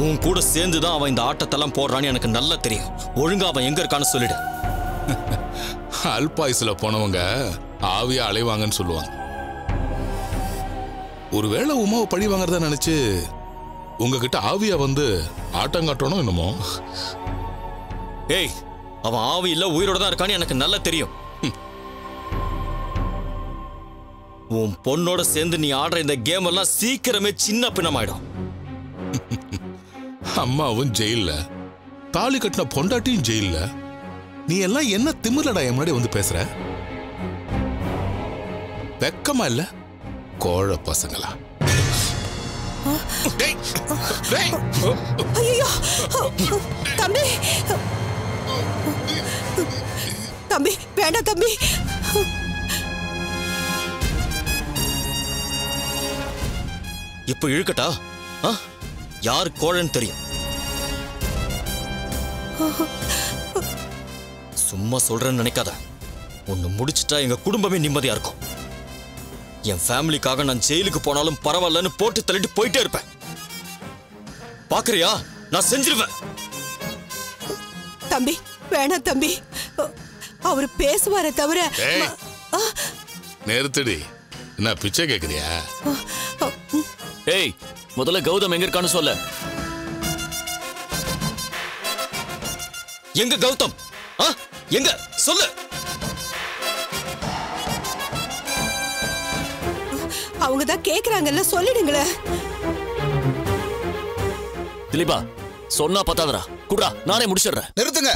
உன் கூட சேர்ந்து தான் அவன் இந்த ஆட்டத்தெல்லாம் போடுறான்னு எனக்கு நல்லா தெரியும் ஒழுங்கா அவன் எங்க இருக்கான்னு சொல்லிடு அல்பாயுசுல போனவங்க ஆவியா அலைவாங்கன்னு சொல்லுவாங்க ஒருவேளை உமாவை பழி வாங்குறதா நினைச்சு உங்ககிட்ட ஆவியா வந்து ஆட்டம் காட்டணும் என்னமோ ஏய் அவன் ஆவி இல்ல உயிரோட தான் இருக்கான்னு எனக்கு நல்லா தெரியும் ஹம். உன் பொண்ணோட சேர்ந்து நீ ஆடுற இந்த கேம் எல்லாம் சீக்கிரமே சின்ன பின்னமாயிடும் அம்மாவும் ஜெயில்ல தாலி கட்டின பொண்டாட்டியும் ஜெயில்ல நீ எல்லாம் என்ன திமிரடா என் முன்னாடி வந்து பேசுற வெக்கமா இல்ல கோழ பசங்களா டேய், டேய். ஐயோ தம்பி தம்பி வேண்டாம் தம்பி இப்ப இழுக்கட்டா ஆ? யார் கோழன்னு தெரியும் சும்மா சொல்றேன்னு நினைக்காத உன்னை முடிச்சிட்டா எங்க குடும்பமே நிம்மதியா இருக்கும் என் ஃபேமிலிக்காக நான் ஜெயிலுக்கு போனாலும் பரவாயில்லன்னு போட்டு தள்ளிட்டு போயிட்டே இருப்பேன் பாக்குறியா நான் செஞ்சிருவேன் தம்பி வேணாம் தம்பி அவர் பேசுவாரே தவிர டேய். நிறுத்துடி என்ன பிச்சை கேக்குறியா ஏய் முதல்ல கௌதம் எங்க இருக்கான்னு சொல்ல எங்க கௌதம் ஆ? எங்க சொல்லு அவங்க தான் கேக்குறாங்கல்ல சொல்லிடுங்களேன் திலீபா சொன்னா பத்தாதடா குட்ரா நானே முடிச்சிடுறேன் நிறுத்துங்க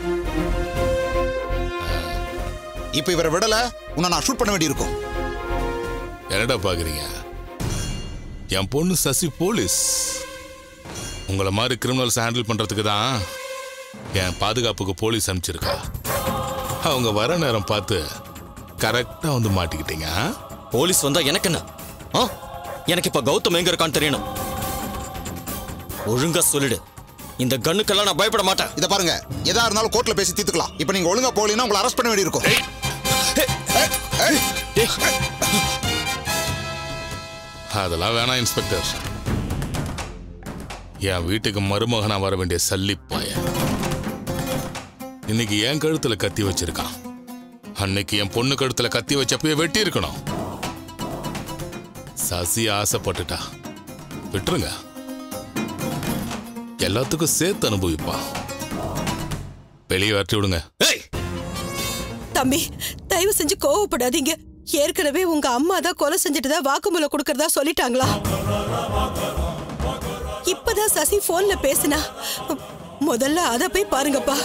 இப்ப இவரை விடல உன்னை நான் ஷூட் பண்ண வேண்டியிருக்கும் என்னடா பாக்குறீங்க என் பொண்ணு சசி போலீஸ் உங்களை மாதிரி கிரிமினல்ஸ் ஹேண்டில் பண்றதுக்கு தான் என் பாதுகாப்புக்கு போலீஸ் அனுப்பிச்சிருக்கா அவங்க வர நேரம் பார்த்து கரெக்டா வந்து மாட்டிக்கிட்டீங்க ஆ? போலீஸ் வந்தா எனக்கு என்ன ஆ? எனக்கு இப்ப கௌதம் எங்க இருக்கான்னு தெரியணும் ஒழுங்கா சொல்லிடு இந்த கண்ணுக்கெல்லாம் நான் பயப்பட மாட்டேன் இத பாருங்க எதா இருந்தாலும் கோர்ட்ல பேசி தீர்த்துக்கலாம் இப்ப நீங்க ஒழுங்கா போகலைன்னா உங்களை அரெஸ்ட் பண்ண வேண்டியிருக்கும் ஏய், ஏய், அதெல்லாம் வேணாம் இன்ஸ்பெக்டர் என் வீட்டுக்கு மருமகனா வர வேண்டிய சல்லிப்பாய இன்னைக்கு என் கழுத்துல கத்தி வச்சிருக்கான் அன்னைக்கு என் பொண்ணு கழுத்துல கத்தி வச்சப்பவே வெட்டி இருக்கணும் சசி ஆசைப்பட்டுட்டா விட்டுருங்க எல்லாத்துக்கும் சேர்த்து அனுபவிப்பா வெளியே வரட்டி விடுங்க ஏய் தம்பி தயவு செஞ்சு கோவப்படாதீங்க ஏற்கனவே உங்க அம்மா தான் கொலை செஞ்சுட்டு தான் வாக்குமூலம் கொடுக்கறதா சொல்லிட்டாங்களா இப்பதான் சசி போன்ல பேசினா முதல்ல அத போய் பாருங்கப்பா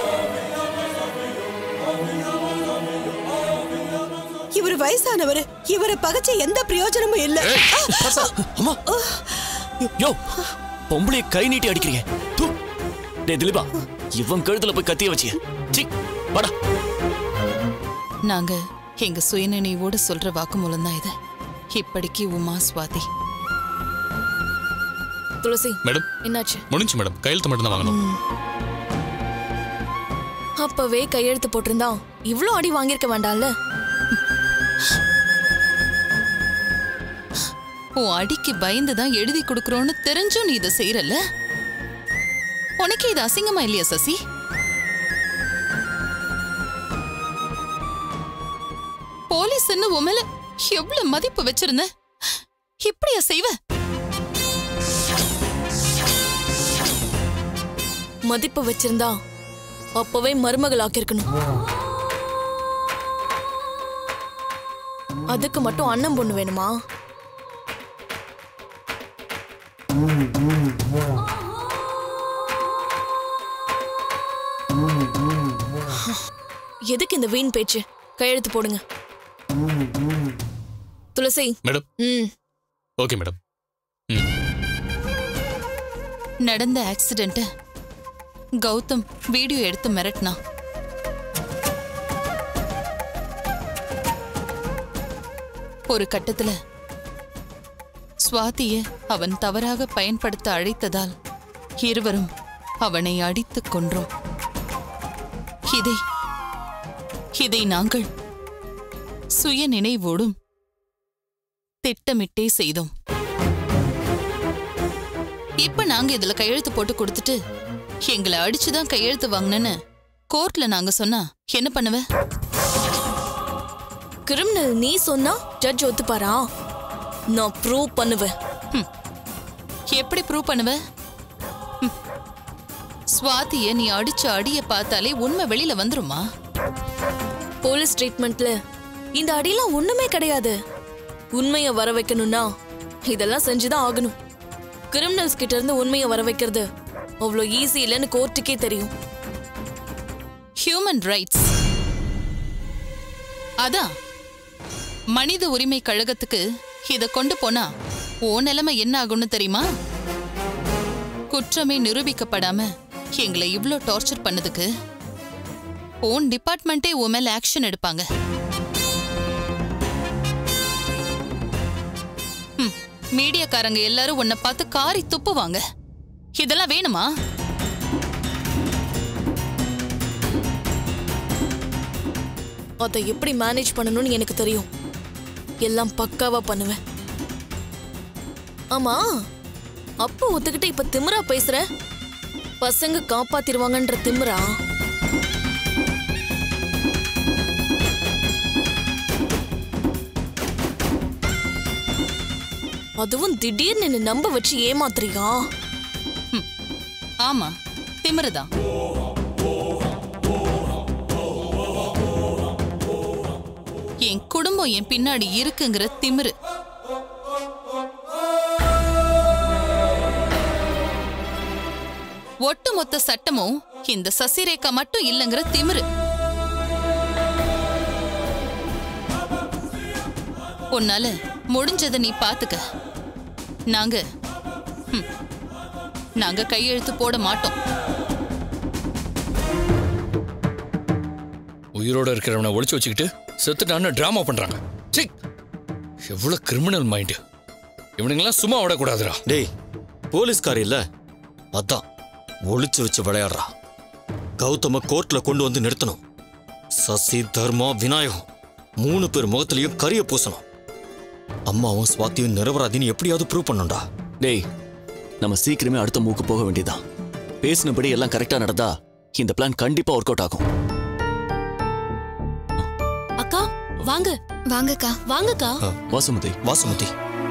இவர் வயசானவர் இவரை பகச்ச எந்த பிரயோஜனமும் இல்ல ஆ! அம்மா யோ பொம்பளைய கை நீட்டி அடிக்கிறீங்க தூ. டேய் திலீபா இவன் கழுத்துல போய் கத்திய வச்சிய சி வாடா நாங்க எங்க சுயநினைவோட சொல்ற வாக்குமூலம் தான் இது இப்படிக்கு உமா சுவாதி துளசி மேடம் என்னாச்சு முடிஞ்சு மேடம் கையெழுத்து மட்டும் தான் வாங்கணும் அப்பவே கையெழுத்து போட்டிருந்தா இவ்ளோ அடி வாங்கியிருக்க வேண்டாம்ல உன் அடிக்கு பயந்து தான் எழுதி கொடுக்கறோன்னு தெரிஞ்சும் நீ இதை செய்யறல்ல உனக்கு இது அசிங்கமா இல்லையா சசி போலீஸ்ன்னு உன் மேல எவ்வளவு மதிப்பு வச்சிருந்த இப்படியா செய்வ மதிப்பு வச்சிருந்தா அப்பவே மருமகள் ஆக்கியிருக்கணும் அதுக்கு மட்டும் அண்ணன் பொண்ணு வேணுமா எதுக்கு இந்த வீண் பேச்சு கையெழுத்து போடுங்க துளசி மேடம் ம் ஓகே மேடம் நடந்த ஆக்சிடென்ட்ட கௌதம் வீடியோ எடுத்து மிரட்டினா ஒரு கட்டத்துல சுவாதிய அவன் தவறாக பயன்படுத்த அழைத்ததால் இருவரும் அவனை அடித்துக் கொன்றோம் இதை இதை நாங்கள் சுய நினைவோடும் திட்டமிட்டே செய்தோம் இப்ப நாங்க இதுல கையெழுத்து போட்டு கொடுத்துட்டு எங்களை அடிச்சுதான் கையெழுத்து வாங்கினேன்னு கோர்ட்ல நாங்க சொன்னா என்ன பண்ணுவ கிரிமினல் நீ சொன்னா ஜட்ஜ் ஒத்துப்பாரா நான் ப்ரூவ் பண்ணுவேன் எப்படி ப்ரூவ் பண்ணுவ ம். சுவாதிய நீ அடிச்ச அடிய பார்த்தாலே உண்மை வெளியில வந்துருமா போலீஸ் ட்ரீட்மெண்ட்ல இந்த அடியெல்லாம் ஒண்ணுமே கிடையாது உண்மையை வர வைக்கணும்னா இதெல்லாம் செஞ்சுதான் ஆகணும் கிரிமினல்ஸ் கிட்ட இருந்து உண்மையை வர வைக்கிறது அவ்வளோ ஈஸி இல்லைன்னு கோர்ட்டுக்கே தெரியும் ஹியூமன் ரைட்ஸ் அதான் மனித உரிமை கழகத்துக்கு இத கொண்டு போனா ஓ நிலைமை என்ன ஆகும்னு தெரியுமா குற்றமே நிரூபிக்கப்படாம எங்களை இவ்ளோ டார்ச்சர் பண்ணதுக்கு ஓன் டிபார்ட்மெண்ட்டே உன் மேல ஆக்ஷன் எடுப்பாங்க ம், மீடியாக்காரங்க எல்லாரும் உன்னை பார்த்து காரி துப்புவாங்க இதெல்லாம் வேணுமா அதை எப்படி மேனேஜ் பண்ணணும்னு எனக்கு தெரியும் எல்லாம் பக்காவா பண்ணுவேன் ஆமா அப்போ ஒத்துக்கிட்டு இப்ப திமிரா பேசுற பசங்க காப்பாத்திருவாங்கன்ற திமிரா அதுவும் திடீர்னு என்னை நம்ப வச்சு ஏமாத்துறியா ஆமா திமிருதான் என் குடும்பம் என் பின்னாடி இருக்குங்கிற திமிரு ஒட்டுமொத்த சட்டமும் இந்த சசிரேகா மட்டும் இல்லைங்கிற திமிரு உன்னால முடிஞ்சதை நீ பாத்துக்க நாங்க ஹம், நாங்க கையெழுத்து போட மாட்டோம் உயிரோட இருக்கிறவனை ஒளிச்சு வச்சுக்கிட்டு செத்துட்டான்னு டிராமா பண்றாங்க சீ எவ்வளவு கிரிமினல் மைண்டு இவனுங்கெல்லாம் சும்மா விடக்கூடாதுடா டேய் போலீஸ்கார் இல்ல அதான் ஒளிச்சு வச்சு விளையாடுறா கௌதம கோர்ட்ல கொண்டு வந்து நிறுத்தணும் சசி தர்மா விநாயகம் மூணு பேர் முகத்திலையும் கரிய பூசணும் அம்மாவும் சுவாத்தியும் நிரபராதின்னு எப்படியாவது ப்ரூவ் பண்ணணும்டா டேய் நம்ம சீக்கிரமே அடுத்த மூக்கு போக வேண்டியதான் பேசினபடி எல்லாம் கரெக்டா நடந்தா இந்த பிளான் கண்டிப்பா ஒர்க் அவுட் ஆகும் அக்கா வாங்க வாங்கக்கா வாங்கக்கா வாசுமதி வாசுமதி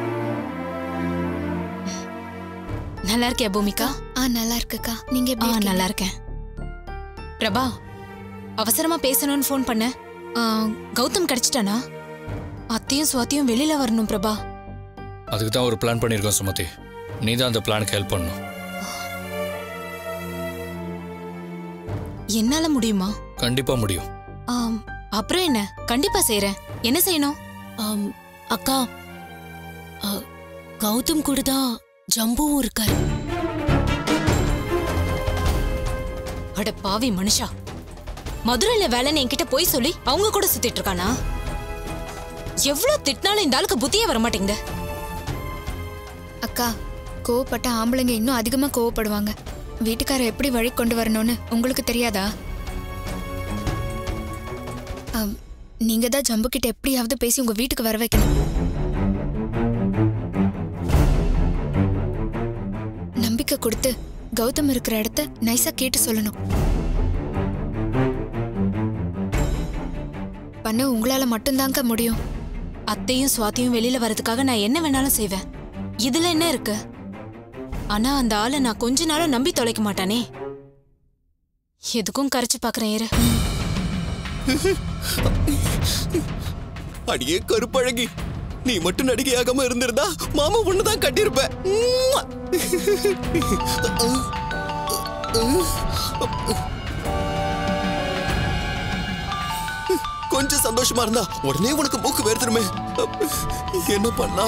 நல்லா இருக்கியா பூமிகா ஆ நல்லா இருக்குக்கா நீங்க எப்படி ஆ நல்லா இருக்கேன் பிரபா அவசரமா பேசணும்னு ஃபோன் பண்ண ஆ, கௌதம் கிடைச்சிட்டானா அத்தையும் சுவாத்தியும் வெளியில வரணும் பிரபா அதுக்கு தான் ஒரு பிளான் பண்ணியிருக்கோம் சுமதி நீ தான் அந்த பிளானுக்கு ஹெல்ப் பண்ணணும் என்னால முடியுமா கண்டிப்பா முடியும் ஆம், அப்புறம் என்ன கண்டிப்பா செய்றேன் என்ன செய்யணும் ஆம், அக்கா அ, கௌதம் கூட தான் ஜம்புவும் இருக்காரு அட பாவி மனுஷா மதுரையில வேலைன்னு என்கிட்ட போய் சொல்லி அவங்க கூட சுத்திட்டு இருக்கானா எவ்வளவு திட்டினாலும் இந்த ஆளுக்கு புத்தியே வர மாட்டேங்குது அக்கா கோவப்பட்ட ஆம்பளைங்க இன்னும் அதிகமா கோவப்படுவாங்க வீட்டுக்கார எப்படி வழி கொண்டு வரணும்னு உங்களுக்கு தெரியாதா அம், நீங்க தான் ஜம்பு கிட்ட எப்படியாவது பேசி உங்க வீட்டுக்கு வர வைக்கணும் நம்பிக்கை கொடுத்து கௌதம் இருக்கிற இடத்த நைஸா கேட்டு சொல்லணும் பண்ண உங்களால மட்டும்தாங்க முடியும் அத்தையும் சுவாத்தியும் வெளியில வரதுக்காக நான் என்ன வேணாலும் செய்வேன் இதுல என்ன இருக்கு ஆனா அந்த ஆளை நான் கொஞ்ச நாளும் நம்பி தொலைக்க மாட்டானே எதுக்கும் கரைச்சு பாக்குறேன் இரு அடியே கருப்பழகி நீ மட்டும் நடிகையாகாம இருந்திருந்தா மாமா ஒண்ணுதான் கட்டியிருப்ப உம்மா. கொஞ்சம் சந்தோஷமா இருந்தா உடனே உனக்கு மூக்கு வேர்த்துருமே என்ன பண்ணா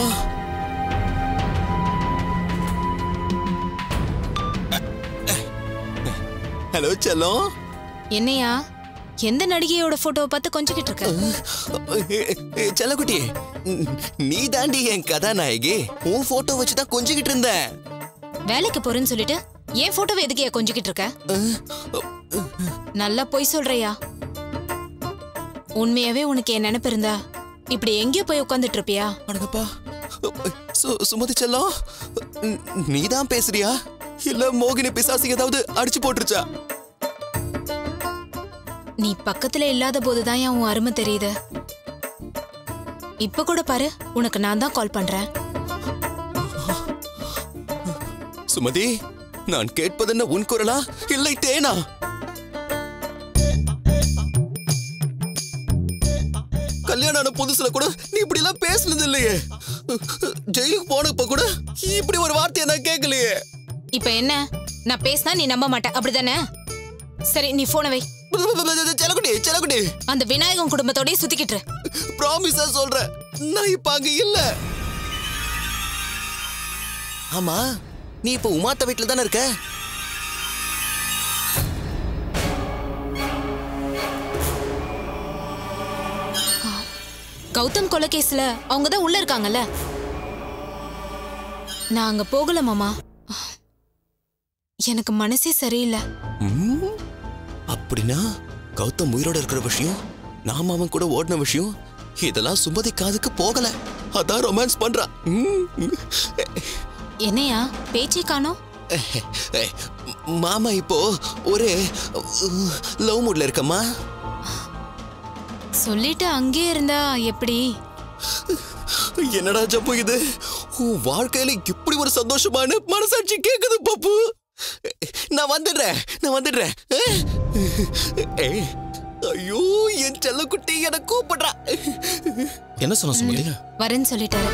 ஹலோ செல்லம் என்னையா எந்த நடிகையோட போட்டோவை பார்த்து கொஞ்சிக்கிட்டு இருக்க செல்லக்குட்டி நீ தாண்டி என் கதாநாயகி உன் போட்டோ வச்சு தான் கொஞ்சிக்கிட்டு இருந்தேன் வேலைக்கு போறேன்னு சொல்லிட்டு ஏன் போட்டோவை எதுக்கு கொஞ்சிக்கிட்டு இருக்க நல்லா பொய் சொல்றியா உண்மையாவே உனக்கு என் நினைப்பு இருந்தா இப்படி எங்கேயோ போய் உட்காந்துட்டு இருப்பியா அடங்கப்பா சு சுமதி செல்லம் நீதான் பேசுறியா இல்ல மோகினி பிசாசு ஏதாவது அடிச்சு போட்டுருச்சா நீ பக்கத்துல இல்லாத போதுதான் உன் அருமை தெரியுது இப்ப கூட பாரு உனக்கு நான் தான் கால் பண்றேன் சுமதி நான் கேட்பதென்ன உன் குரலா இல்லை தேனா கல்யாணம் ஆன புதுசுல கூட நீ இப்படி எல்லாம் பேசுனது இல்லையே ஜெயிலுக்கு போனப்ப கூட இப்படி ஒரு வார்த்தையை நான் கேட்கலையே இப்ப என்ன நான் பேசினா நீ நம்ப மாட்ட அப்படிதானே சரி நீ போன வை செலகுடி செலகுடி அந்த விநாயகம் குடும்பத்தோடய சுத்திக்கிட்டு இரு. ப்ராமிஸா சொல்றேன் நான் இப்ப அங்க இல்ல ஆமா நீ இப்ப உமாத்த வீட்டுல தானே இருக்க கௌதம் கொலை கேஸ்ல அவங்க தான் உள்ள இருக்காங்கல்ல நான் அங்க போகல மாமா எனக்கு மனசே சரியில்லை ம், அப்படின்னா கௌதம் உயிரோட இருக்கிற விஷயம் நாம அவன் கூட ஓடின விஷயம் இதெல்லாம் சுமதி காதுக்கு போகல அதான் ரொமான்ஸ் பண்றான் ம். என்னையா பேச்சே காணோம் ஏய், மாமா இப்போ ஒரு லவ் மூட்ல இருக்கம்மா சொல்லிட்டு அங்கே இருந்தா எப்படி என்னடா ஜப்பு இது உன் வாழ்க்கையில இப்படி ஒரு சந்தோஷமான மனசாட்சி கேக்குது பப்பு நான் வந்துடுறேன் நான் வந்துடுறேன் ஏய், ஐயோ என் செல்லக்குட்டி என கூப்பிடுறா என்ன சொன்ன சுமதி வரேன்னு சொல்லிட்டாரு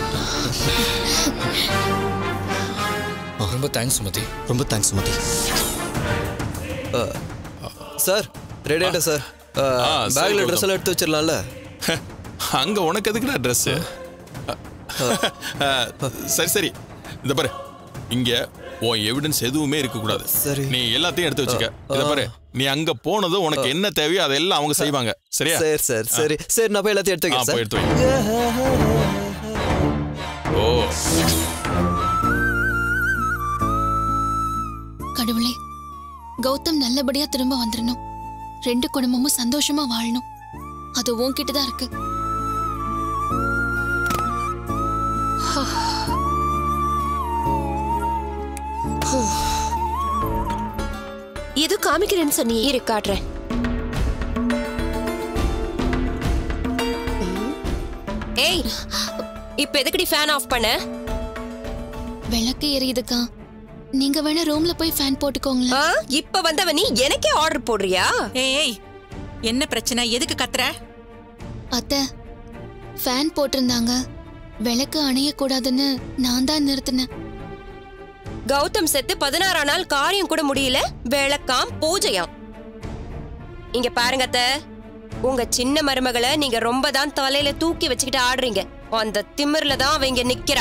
ரொம்ப தேங்க்ஸ் சுமதி ரொம்ப தேங்க்ஸ் சுமதி சார் ரெடி ஆயிட்டேன் சார் ஆ, சரி, பேக்ல கௌதம். ட்ரெஸ் எல்லாம் எடுத்து வச்சிடலாம்ல அங்க உனக்கு எதுக்குடா ட்ரெஸ் சரி சரி இந்த பாரு இங்க உன் எவிடன்ஸ் எதுவுமே இருக்க கூடாது சரி. நீ எல்லாத்தையும் எடுத்து வச்சுக்க இத பாரு நீ அங்க போனதும் உனக்கு என்ன தேவையோ அதெல்லாம் அவங்க செய்வாங்க சரியா சரி சார் சரி சரி நான் போய் எல்லாத்தையும் எடுத்து ஆ, வைக்கிறேன் போய் சார் எடுத்து வை ஓ கடவுளே கௌதம் நல்லபடியா திரும்ப வந்துடணும் ரெண்டு குடும்பமும் சந்தோஷமா வாழணும் அது உன்கிட்ட தான் இருக்கு எது காமிக்கிறேன்னு சொன்னீங்க இரு காட்டுறேன் ஏய் இப்ப எதுக்குடி ஃபேன் ஆஃப் பண்ண விளக்கு எரியுதுக்கா நீங்க வேணா ரூம்ல போய் ஃபேன் போட்டுக்கோங்களேன் ஆ, இப்ப வந்தவ நீ எனக்கே ஆர்டர் போடுறியா ஏய் என்ன பிரச்சனை எதுக்கு கத்துற அத்தை ஃபேன் போட்டிருந்தாங்க விளக்கு அணையக்கூடாதுன்னு நான் தான் நிறுத்தினேன் கௌதம் செத்து பதினாறா நாள் காரியம் கூட முடியல விளக்காம் பூஜையாம் இங்க பாருங்க அத்தை உங்க சின்ன மருமகளை நீங்க ரொம்ப தான் தலையில தூக்கி வச்சுக்கிட்டு ஆடுறீங்க அந்த திமிர்ல தான் அவ இங்க நிக்கிறா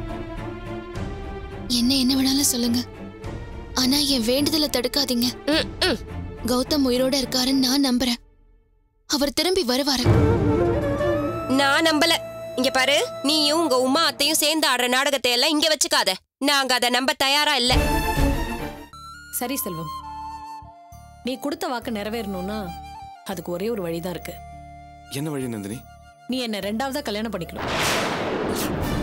என்ன என்ன வேணாலும் சொல்லுங்க ஆனா என் வேண்டுதலை தடுக்காதீங்க கௌதம் உயிரோட இருக்காருன்னு நான் நம்புறேன் அவர் திரும்பி வருவாரு நான் நம்பல இங்க பாரு நீயும் உங்க உமா அத்தையும் சேர்ந்து ஆடுற நாடகத்தை எல்லாம் இங்க வச்சுக்காத நாங்க அதை நம்ப தயாரா இல்ல சரி செல்வம் நீ கொடுத்த வாக்கு நிறைவேறணும்னா அதுக்கு ஒரே ஒரு வழிதான் இருக்கு என்ன வழி நந்தினி நீ என்ன ரெண்டாவதா கல்யாணம் பண்ணிக்கணும்